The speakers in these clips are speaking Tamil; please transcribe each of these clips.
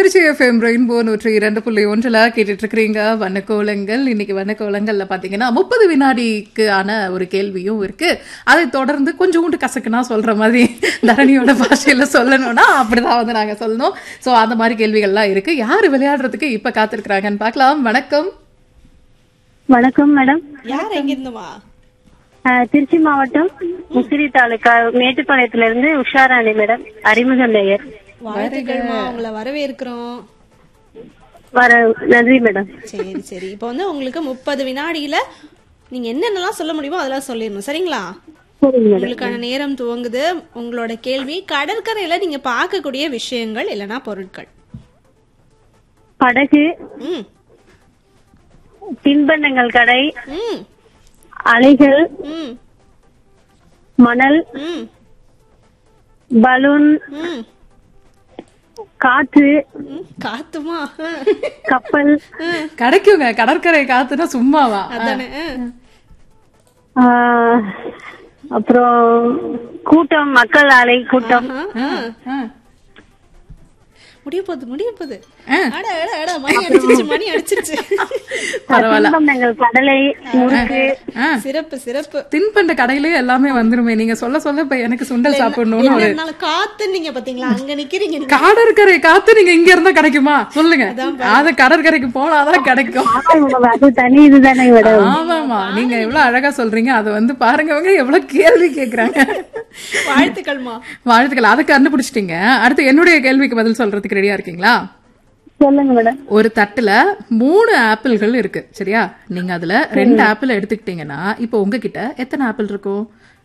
திருச்சி எஃப்எம் ரெயின்போ நூற்றி இரண்டு புள்ளி ஒன்றில் கேட்டுட்டு இருக்கிறீங்க வண்ணக்கோலங்கள் இன்னைக்கு வண்ணக்கோலங்கள்ல பாத்தீங்கன்னா முப்பது வினாடிக்கு ஆன ஒரு கேள்வியும் இருக்கு அதை தொடர்ந்து கொஞ்சோண்டு கசக்குனா சொல்ற மாதிரி தரணியோட பாஷையில சொல்லணும்னா அப்படிதான் வந்து நாங்க சொல்லணும் சோ அந்த மாதிரி கேள்விகள்லாம் இருக்கு யாரு விளையாடுறதுக்கு இப்ப காத்திருக்கிறாங்கன்னு பார்க்கலாம் வணக்கம் வணக்கம் மேடம் யார் எங்க இருந்துமா அஹ், திருச்சி மாவட்டம் முசிறி தாலுகா மேட்டுப்பாளையத்துல இருந்து உஷாராணி மேடம் அறிமுக நேயர் வாழ்த்துக்கள்மா உங்களை வரவேற்கிறோம் வர நன்றி மேடம் சரி சரி இப்போ வந்து உங்களுக்கு முப்பது வினாடியில நீங்க என்னென்னலாம் சொல்ல முடியுமோ அதெல்லாம் சொல்லிடணும் சரிங்களா சரிங்க மேடம் உங்களுக்கான நேரம் துவங்குது உங்களோட கேள்வி கடற்கரையில நீங்க பார்க்கக்கூடிய விஷயங்கள் இல்லனா பொருட்கள் படகு ம் தின்பண்டங்கள் கடை ம் அலைகள் ம் மணல் ம் பலூன் ம் காற்று ம், காத்துமா கப்பல் கிடைக்குங்க கடற்கரை காத்துனா சும்மாவா அதானே ஆ. அஹ், அப்புறம் கூட்டம் மக்கள் அலை கூட்டம் ஆஹா, ஆ. ஆ. முடிய போகுது முடிய போகுது அட அட அட மணி அடிச்சிருச்சு மணி அடிச்சிருச்சு பரவாயில்ல தின்பண்டங்கள் கடலை முறுக்கு ஆ. சிறப்பு சிறப்பு தின்பண்ட கடையிலே எல்லாமே வந்துருமே நீங்க சொல்ல சொல்ல இப்ப எனக்கு சுண்டல் சாப்பிடணும்னு என்ன ஒரு இருந்தாலும் காத்து நீங்க பாத்தீங்களா அங்க நிக்கிறீங்க நீங்க. கடற்கரை காத்து நீங்க இங்க இருந்தா கிடைக்குமா சொல்லுங்க அது கடற்கரைக்கு போனாதான் கிடைக்கும் ஆமாங்க மேடம், அது தனி இதுதானே மேடம் ஆமாமா நீங்க எவ்வளவு அழகா சொல்றீங்க அது வந்து பாருங்க அவங்க எவ்வளவு கேள்வி கேக்குறாங்க வாழ்த்துக்கள்மா வாழ்த்துக்கள் அதை கண்டுபிடிச்சிட்டீங்க அடுத்து என்னுடைய கேள்விக்கு பதில் சொல்றதுக்கு ரெடியா இருக்கீங்களா சொல்லுங்க மேடம் ஒரு தட்டுல மூணு ஆப்பிள்கள் இருக்கு சரியா நீங்க அதுல ரெண்டு ஆப்பிள் எடுத்துக்கிட்டீங்கன்னா இப்போ உங்ககிட்ட எத்தனை ஆப்பிள் இருக்கும்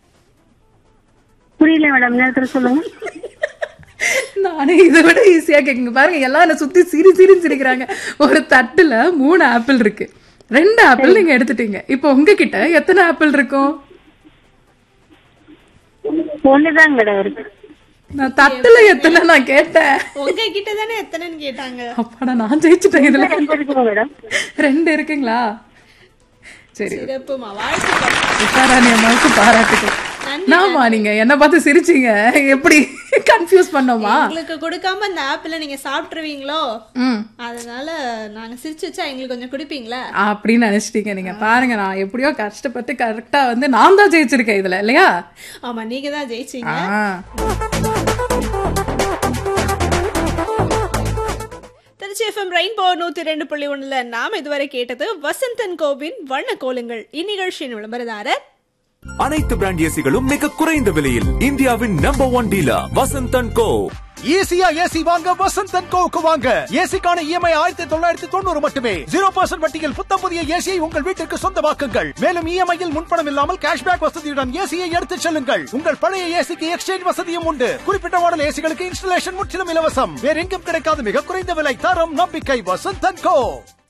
புரியல மேடம் நேரத்துல சொல்லுங்க நானே இதை விட ஈஸியா கேக்குங்க பாருங்க எல்லாம் என்ன சுத்தி சிரி சிரி சிரிக்கிறாங்க ஒரு தட்டுல மூணு ஆப்பிள் இருக்கு ரெண்டு ஆப்பிள் நீங்க எடுத்துட்டீங்க இப்போ உங்ககிட்ட எத்தனை ஆப்பிள் இருக்கும் ஒண்ணுதாங்க மேடம் இருக்கு நான் தட்டுல எத்தனை நான் கேட்டேன் உங்க கிட்ட தானே எத்தனைன்னு கேட்டாங்க அப்பாடா நான் ஜெயிச்சிட்டேன் இதுல ரெண்டு இருக்குங்க மேடம் ரெண்டு இருக்குங்களா சரி சிறப்புமா வாழ்த்துக்கள் உஷாராணி அம்மாவுக்கு பாராட்டுகள் நாமா நீங்க என்ன பார்த்து சிரிச்சீங்க எப்படி கன்ஃபியூஸ் பண்ணோமா உங்களுக்கு கொடுக்காம இந்த ஆப்பிள நீங்க சாப்பிட்டுருவீங்களோ ம் அதனால நாங்க சிரிச்சு வச்சா எங்களுக்கு கொஞ்சம் குடிப்பீங்களா அப்படின்னு நினைச்சிட்டீங்க நீங்க பாருங்க நான் எப்படியோ கஷ்டப்பட்டு கரெக்டா வந்து நான் தான் ஜெயிச்சிருக்கேன் இதுல இல்லையா ஆமா நீங்க தான் ஜெயிச்சீங்க ஆ. திருச்சி எஃப்எம் ரெயின்போ நூத்தி ரெண்டு புள்ளி ஒண்ணுல நாம் இதுவரை கேட்டது வசந்தன் கோவின் வண்ண கோலங்கள் இந்நிகழ்ச்சியின் விளம்பரதாரர் அனைத்து பிராண்ட் ஏசிகளும் மிக குறைந்த விலையில் இந்தியாவின் number one dealer Vasanthan Co ஈஸியா ஏசி வாங்க வசந்த் அண்ட் கோவுக்கு வாங்க ஏசிக்கான இஎம்ஐ ஆயிரத்தி தொள்ளாயிரத்தி தொண்ணூறு மட்டுமே ஜீரோ பர்சன்ட் வட்டியில் புத்தம் புதிய ஏசியை உங்கள் வீட்டிற்கு சொந்தமாக்குங்கள் மேலும் இஎம்ஐயில் முன்பணம் இல்லாமல் கேஷ்பேக் வசதியுடன் ஏசியை எடுத்துச் செல்லுங்கள் உங்கள் பழைய ஏசிக்கு எக்ஸ்சேஞ்ச் வசதியும் உண்டு குறிப்பிட்ட மாடல் ஏசிகளுக்கு இன்ஸ்டலேஷன் முற்றிலும் இலவசம் வேற எங்கும் கிடைக்காத மிக குறைந்த விலை தரம் நம்பிக்கை வசந்த் அண்ட் கோ